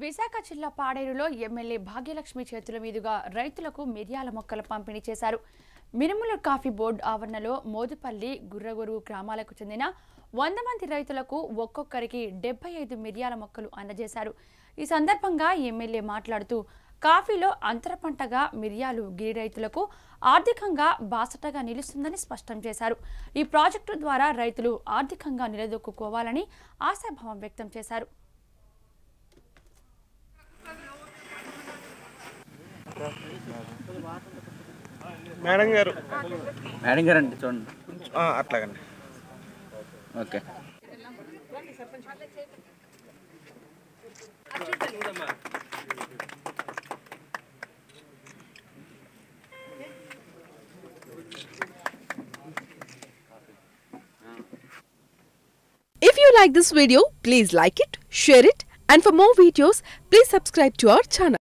విశాఖ జిల్లా పాడేరులో ఎమ్మెల్యే భాగ్యలక్ష్మి చేతుల మీదుగా రైతులకు మిరియాల మొక్కల పంపిణీ చేశారు మినుముల కాఫీ బోర్డు ఆవరణలో మోదుపల్లి గుర్రగొరు గ్రామాలకు చెందిన వంద మంది రైతులకు ఒక్కొక్కరికి డెబ్బై ఐదు మిరియాల మొక్కలు అందజేశారు ఈ సందర్భంగా ఎమ్మెల్యే మాట్లాడుతూ కాఫీలో అంతర పంటగా మిరియాలు గిరి రైతులకు ఆర్థికంగా బాసటగా నిలుస్తుందని స్పష్టం చేశారు ఈ ప్రాజెక్టు ద్వారా రైతులు ఆర్థికంగా నిలదొక్కుకోవాలని ఆశాభావం వ్యక్తం చేశారు మేడం గారు మేడం గారు అండి చూడండి ఆ, అట్లాగండి okay If you like this video, please like it, share it, and for more videos, please subscribe to our channel.